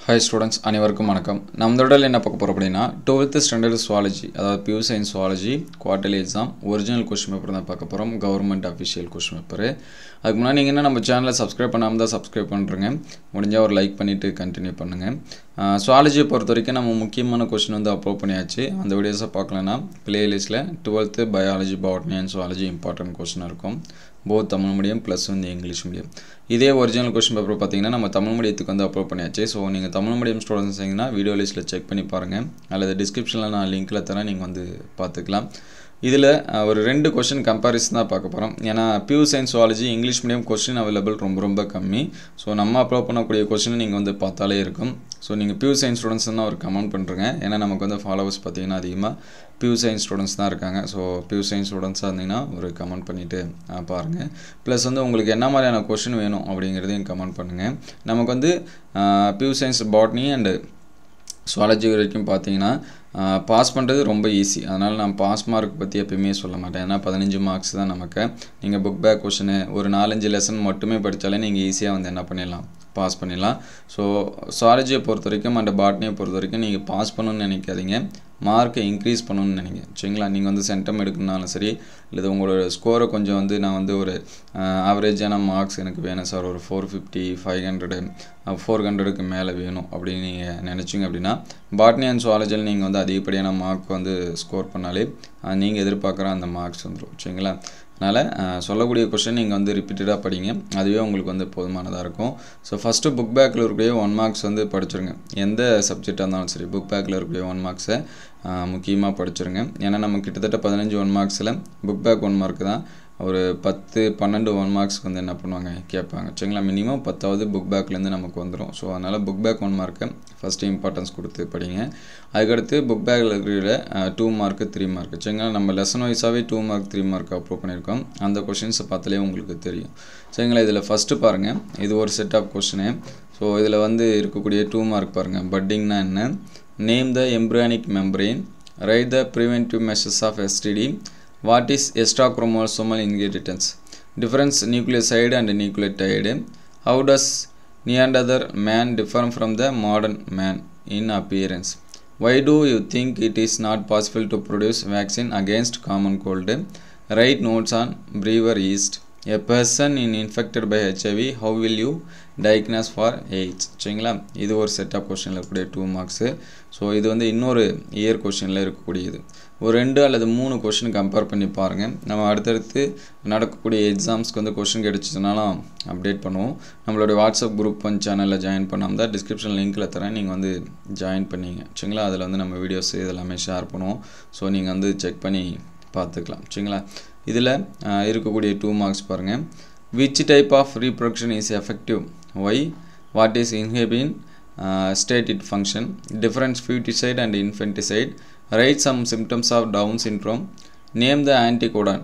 Hi students அனைவருக்கும் வணக்கம் நம்மளோட என்ன பார்க்க போகிறோம் அப்படின்னா டுவெல்த்து ஸ்டாண்டர்ட் சுவாலஜி அதாவது pure science zoology quarterly exam original question paper தான் பார்க்க போகிறோம் கவர்மெண்ட் அஃபிஷியல் கொஸ்டின் பேப்பர் அதுக்கு முன்னாடி நீங்கள் என்ன நம்ம சேனலை சப்ஸ்கிரைப் பண்ணாமல் தான் சப்ஸ்கிரைப் பண்ணுறேங்க முடிஞ்சால் ஒரு லைக் பண்ணிவிட்டு கண்டினியூ பண்ணுங்கள் சுவாலஜியை பொறுத்த வரைக்கும் நம்ம முக்கியமான கொஸ்டின் வந்து அப்லோட் பண்ணியாச்சு அந்த வீடியோஸை பார்க்கலன்னா பிளேலிஸ்ட்டில் twelfth biology botany and zoology important question இருக்கும் போத் தமிழ் மீடியம் ப்ளஸ் வந்து இங்கிலீஷ் மீடியம் இதே ஒரிஜினல் கொஸ்டின் பேப்பர் பார்த்தீங்கன்னா நம்ம தமிழ் மீடியத்துக்கு வந்து அப்லோட் பண்ணியாச்சு ஸோ நீங்கள் தமிழ் மீடியம் ஸ்டூடெண்ட்ஸ் இருந்தீங்கன்னா வீடியோ லிஸ்ட்டில் செக் பண்ணி பாருங்கள் அல்லது டிஸ்கிரிப்ஷனில் நான் லிங்க்கில் தரேன் நீங்கள் வந்து பார்த்துக்கலாம் இதில் ஒரு ரெண்டு கொஷின் கம்பேரிசன் தான் பார்க்க போகிறோம் ஏன்னா pure science zoology English medium question available ரொம்ப ரொம்ப கம்மி ஸோ நம்ம அப்லோட் பண்ணக்கூடிய கொஸ்டின் நீங்கள் வந்து பார்த்தாலே இருக்கும் ஸோ நீங்கள் பியூ சயின்ஸ் ஸ்டூடெண்ட்ஸ் தான் ஒரு கமெண்ட் பண்ணுறேங்க ஏன்னா நமக்கு வந்து ஃபாலோவர்ஸ் பார்த்தீங்கன்னா அதிகமாக பியூ சயின்ஸ் ஸ்டூடெண்ட்ஸ் தான் இருக்காங்க ஸோ பியூ சயின்ஸ் ஸ்டூடெண்ட்ஸாக இருந்தீங்கன்னா ஒரு கமெண்ட் பண்ணிவிட்டு பாருங்கள் ப்ளஸ் வந்து உங்களுக்கு என்ன மாதிரியான கொஷின் வேணும் அப்படிங்கிறதையும் கமெண்ட் பண்ணுங்கள் நமக்கு வந்து pure science botany and zoology வரைக்கும் பார்த்தீங்கன்னா பாஸ் பண்ணுறது ரொம்ப ஈஸி அதனால் நான் பாஸ் மார்க் பற்றி எப்பயுமே சொல்ல மாட்டேன் ஏன்னா பதினஞ்சு மார்க்ஸ் தான் நமக்கு நீங்கள் புக் பேக் கொஷினு ஒரு நாலஞ்சு லெசன் மட்டுமே படித்தாலே நீங்கள் ஈஸியாக வந்து என்ன பண்ணிடலாம் பாஸ் பண்ணிடலாம் ஸோ சுவாலஜியை பொறுத்த வரைக்கும் அண்ட் பாட்னியை பொறுத்த வரைக்கும் நீங்கள் பாஸ் பண்ணணும்னு நினைக்காதீங்க மார்க்கை இன்க்ரீஸ் பண்ணணும்னு நினைங்க சரிங்களா நீங்கள் வந்து சென்டம் எடுக்கணுனாலும் சரி இல்லை உங்களோட ஸ்கோரை கொஞ்சம் வந்து நான் வந்து ஒரு ஆவரேஜான மார்க்ஸ் எனக்கு வேணும் சார் ஒரு four fifty five hundred four ஹண்ட்ரடுக்கு மேலே வேணும் அப்படின்னு நீங்கள் நினச்சிங்க அப்படின்னா பாட்னி அண்ட் சுவாலஜியில் நீங்கள் வந்து அதிகப்படியான மார்க் வந்து ஸ்கோர் பண்ணாலே நீங்கள் எதிர்பார்க்குற அந்த மார்க்ஸ் வந்துடும் சரிங்களா அதனால் சொல்லக்கூடிய கொஷின் நீங்கள் வந்து ரிப்பீட்டடாக படிங்க அதுவே உங்களுக்கு வந்து போதுமானதாக இருக்கும் ஸோ ஃபஸ்ட்டு புக் பேக்கில் இருக்கக்கூடிய ஒன் மார்க்ஸ் வந்து படிச்சிருங்க எந்த சப்ஜெக்டாக இருந்தாலும் சரி புக் பேக்கில் இருக்கக்கூடிய ஒன் மார்க்ஸை முக்கியமாக படிச்சிருங்க ஏன்னா நம்ம கிட்டத்தட்ட பதினஞ்சு ஒன் மார்க்ஸில் புக் பேக் ஒன் மார்க் தான் ஒரு பத்து பன்னெண்டு ஒன் மார்க்ஸ்க்கு வந்து என்ன பண்ணுவாங்க கேட்பாங்க சரிங்களா மினிமம் பத்தாவது புக் பேக்லேருந்து நமக்கு வந்துடும் ஸோ அதனால் புக் பேக் ஒன் மார்க்கை ஃபஸ்ட்டு இம்பார்ட்டன்ஸ் கொடுத்து படிங்க அதுக்கடுத்து புக் பேக்கில் இருக்கிற டூ மார்க்கு த்ரீ மார்க் சரிங்களா நம்ம லெசன் வைஸாகவே two mark three mark approve பண்ணியிருக்கோம் அந்த கொஷின்ஸை பார்த்தாலே உங்களுக்கு தெரியும் சரிங்களா இதில் ஃபஸ்ட்டு பாருங்கள் இது ஒரு செட் ஆஃப் கொஷினு ஸோ இதில் வந்து இருக்கக்கூடிய டூ மார்க் பாருங்கள் பட்டிங்னா என்ன name the embryonic membrane write the preventive measures of STD what is extrachromosomal inheritance difference nucleoside and nucleotide how does neanderthal man differ from the modern man in appearance why do you think it is not possible to produce vaccine against common cold write notes on brewer yeast a person in infected by hiv how will you diagnose for AIDS சரிங்களா இது ஒரு set of கொஷனில் இருக்கக்கூடிய two marks so இது வந்து இன்னொரு year கொஷனில் இருக்கக்கூடியது ஒரு ரெண்டு அல்லது மூணு கொஷின் கம்பேர் பண்ணி பாருங்கள் நம்ம அடுத்தடுத்து நடக்கக்கூடிய எக்ஸாம்ஸ்க்கு வந்து கொஷின் கிடச்சிதுனாலும் அப்டேட் பண்ணுவோம் நம்மளுடைய வாட்ஸ்அப் குரூப் வந்து சேனலில் ஜாயின் பண்ணாமல் தான் டிஸ்கிரிப்ஷன் லிங்க்கில் தரேன் நீங்கள் வந்து ஜாயின் பண்ணிங்க சரிங்களா அதில் வந்து நம்ம வீடியோஸ் இதெல்லாமே ஷேர் பண்ணுவோம் ஸோ நீங்கள் வந்து செக் பண்ணி பார்த்துக்கலாம் சரிங்களா இதில் இருக்கக்கூடிய டூ மார்க்ஸ் பாருங்கள் which type of reproduction is effective why what is inhibin uh, stated function difference feticide and infanticide write some symptoms of down syndrome name the anticodon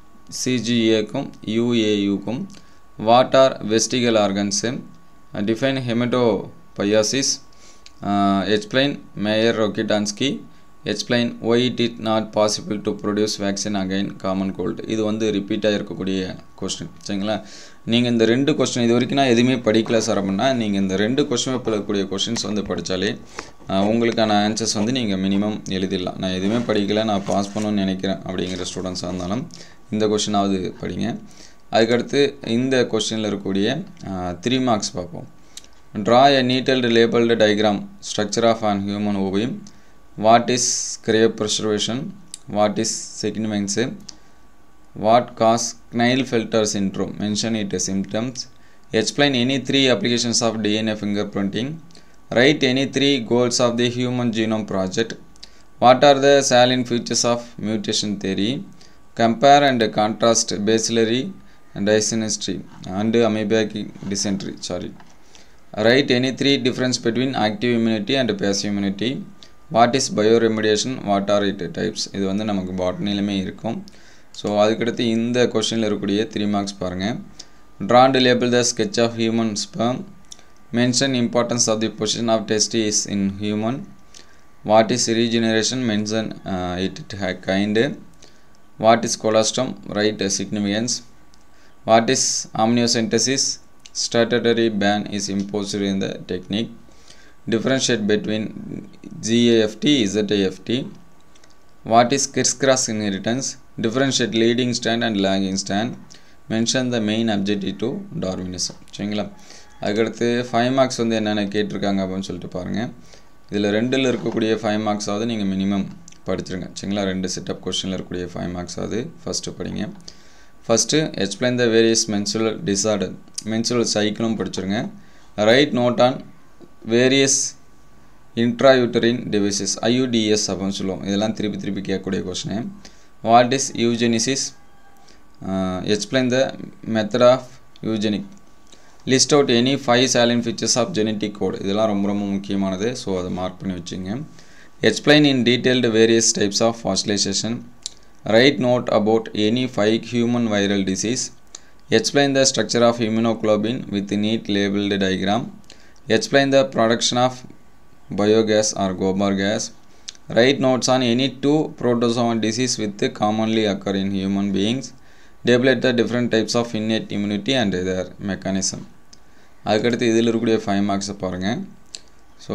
cga-க்கும் uau-க்கும் what are vestigial organs uh, define hematopoiesis uh, explain Mayer Rokitansky explain why it it not possible to produce vaccine against common cold இது வந்து ரிப்பீட்டாக இருக்கக்கூடிய question சரிங்களா நீங்கள் இந்த ரெண்டு question இது வரைக்கும் நான் எதுவுமே படிக்கல சார் அப்படின்னா நீங்கள் இந்த ரெண்டு கொஸ்டின் பேப்பரில் இருக்கக்கூடிய கொஸ்டின்ஸ் வந்து படித்தாலே உங்களுக்கான ஆன்சர்ஸ் வந்து நீங்கள் மினிமம் எழுதிடலாம் நான் எதுவுமே படிக்கல நான் பாஸ் பண்ணணும்னு நினைக்கிறேன் அப்படிங்கிற ஸ்டூடெண்ட்ஸாக இருந்தாலும் இந்த கொஸ்டினாவது படிங்க அதுக்கடுத்து இந்த கொஸ்டினில் இருக்கக்கூடிய த்ரீ மார்க்ஸ் பார்ப்போம் draw a neatly labelled diagram structure of an human ovum what is crave preservation what is significance what cause Klinefelter syndrome mention it as symptoms explain any three applications of DNA fingerprinting write any three goals of the human genome project what are the salient features of mutation theory compare and contrast bacillary and dysentery and amoebic dysentery sorry write any three difference between active immunity and passive immunity what is bioremediation what are it types இது வந்து நமக்கு பாட்னிலுமே இருக்கும் so அதுக்கடுத்து இந்த கொஷனில் இருக்கக்கூடிய three marks பாருங்கள் draw and label the sketch of human sperm mention importance of the position of testis in human what is regeneration mention it kind what is colostrum write significance what is amniocentesis statutory ban is imposed in the technique differentiate between GAFT, ZAFT, what is criss-cross inheritance, differentiate leading strand and lagging strand, mention the main objective to Darwinism சரிங்களா அதுக்கடுத்து five marks வந்து என்னென்ன கேட்டிருக்காங்க அப்படின்னு சொல்லிட்டு பாருங்கள் இதில் ரெண்டில் இருக்கக்கூடிய ஃபைவ் மார்க்ஸாவது நீங்கள் மினிமம் படிச்சிருங்க சரிங்களா ரெண்டு செட்டப் கொஸ்டினில் இருக்கக்கூடிய ஃபைவ் மார்க்ஸாவது ஃபஸ்ட்டு படிங்க first explain the various menstrual disorder menstrual சைக்கிளும் படிச்சிருங்க write note on various intrauterine devices IUDs அப்படின்னு சொல்லுவோம் இதெல்லாம் திருப்பி திருப்பி கேட்கக்கூடிய question what is eugenesis explain the method of eugenic list out any five salient features of genetic code இதெல்லாம் ரொம்ப ரொம்ப முக்கியமானது ஸோ அதை மார்க் பண்ணி வச்சுங்க explain in detailed various types of fertilization write note about any five human viral disease explain the structure of immunoglobulin with neat labelled diagram explain the production of biogas or gobar gas. Write notes on any two protozoan disease with commonly occur in human beings. Debate the different types of innate immunity and their mechanism. அதுக்கடுத்து இதில் இருக்கக்கூடிய five மார்க்ஸை பாருங்கள் so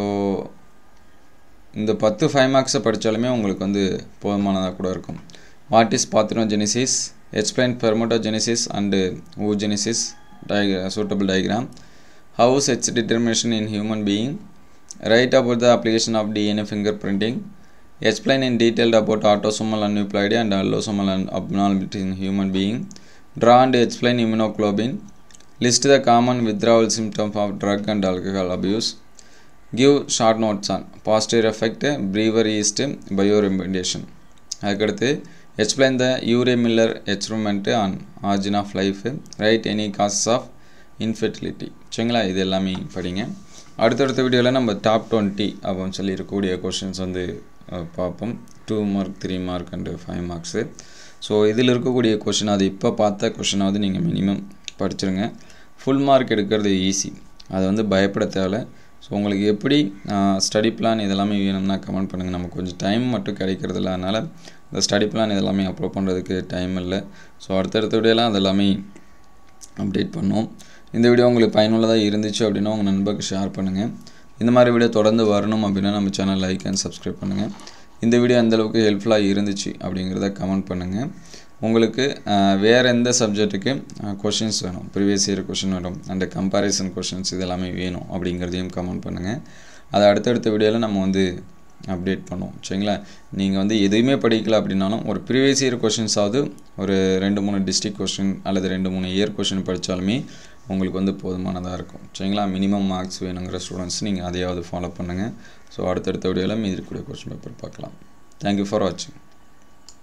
இந்த பத்து five மார்க்ஸை படித்தாலுமே உங்களுக்கு வந்து போதுமானதாக கூட இருக்கும் what is parthenogenesis explain spermatogenesis and oogenesis diagram suitable diagram how's எச் determination in human being write about the application of DNA fingerprinting, explain in detail about autosomal aneuploidy and allosomal abnormality in human being, draw and explain immunoglobulin, list the common withdrawal symptoms of drug and alcohol abuse, give short notes on posterior effect, brewer yeast, bioremediation. அதுக்கடுத்து explain the Urey Miller experiment on origin of life write any causes of infertility சரிங்களா இது எல்லாமே படிங்க அடுத்தடுத்த வீடியோவில் நம்ம top twenty அப்படின்னு சொல்லி இருக்கக்கூடிய கொஷின்ஸ் வந்து பார்ப்போம் two mark three mark and five marks so இதில் இருக்கக்கூடிய கொஷின் அது இப்போ பார்த்த கொஷினாவது நீங்கள் மினிமம் படிச்சிருங்க ஃபுல் மார்க் எடுக்கிறது ஈஸி அதை வந்து பயப்பட தேவை ஸோ உங்களுக்கு எப்படி ஸ்டடி பிளான் இதெல்லாமே வேணும்னா கமெண்ட் பண்ணுங்கள் நமக்கு கொஞ்சம் டைம் மட்டும் கிடைக்கிறதில்ல அதனால் இந்த ஸ்டடி பிளான் இதெல்லாமே அப்லோட் பண்ணுறதுக்கு டைம் இல்லை ஸோ அடுத்தடுத்த வீடியோலாம் அதெல்லாமே அப்டேட் பண்ணுவோம் இந்த வீடியோ உங்களுக்கு பயனுள்ளதாக இருந்துச்சு அப்படின்னா உங்கள் நண்பருக்கு ஷேர் பண்ணுங்கள் இந்த மாதிரி வீடியோ தொடர்ந்து வரணும் அப்படின்னா நம்ம சேனல் லைக் அண்ட் சப்ஸ்கிரைப் பண்ணுங்கள் இந்த வீடியோ எந்தளவுக்கு ஹெல்ப்ஃபுல்லாக இருந்துச்சு அப்படிங்கிறத கமெண்ட் பண்ணுங்கள் உங்களுக்கு வேறு எந்த சப்ஜெக்ட்டுக்கு கொஷின்ஸ் வேணும் ப்ரீவியஸ் இயர் கொஷின் வேணும் அண்ட் கம்பேரிசன் கொஷின்ஸ் இதெல்லாமே வேணும் அப்படிங்கிறதையும் கமெண்ட் பண்ணுங்கள் அதை அடுத்தடுத்த வீடியோவில் நம்ம வந்து அப்டேட் பண்ணுவோம் சரிங்களா நீங்கள் வந்து எதுவுமே படிக்கல அப்படின்னாலும் ஒரு ப்ரீவியஸ் இயர் கொஷின்ஸாவது ஒரு ரெண்டு மூணு டிஸ்ட்ரிக் கொஷின் அல்லது ரெண்டு மூணு இயர் கொஷின் படித்தாலுமே உங்களுக்கு வந்து போதுமானதாக இருக்கும் சரிங்களா மினிமம் மார்க்ஸ் வேணுங்கிற ஸ்டூடெண்ட்ஸ் நீங்கள் அதையாவது ஃபாலோ பண்ணுங்கள் ஸோ அடுத்தடுத்த வீடியோவில் மீதி இருக்கக்கூடிய கொஸ்டின் பேப்பர் பார்க்கலாம் தேங்க்யூ ஃபார் வாட்சிங்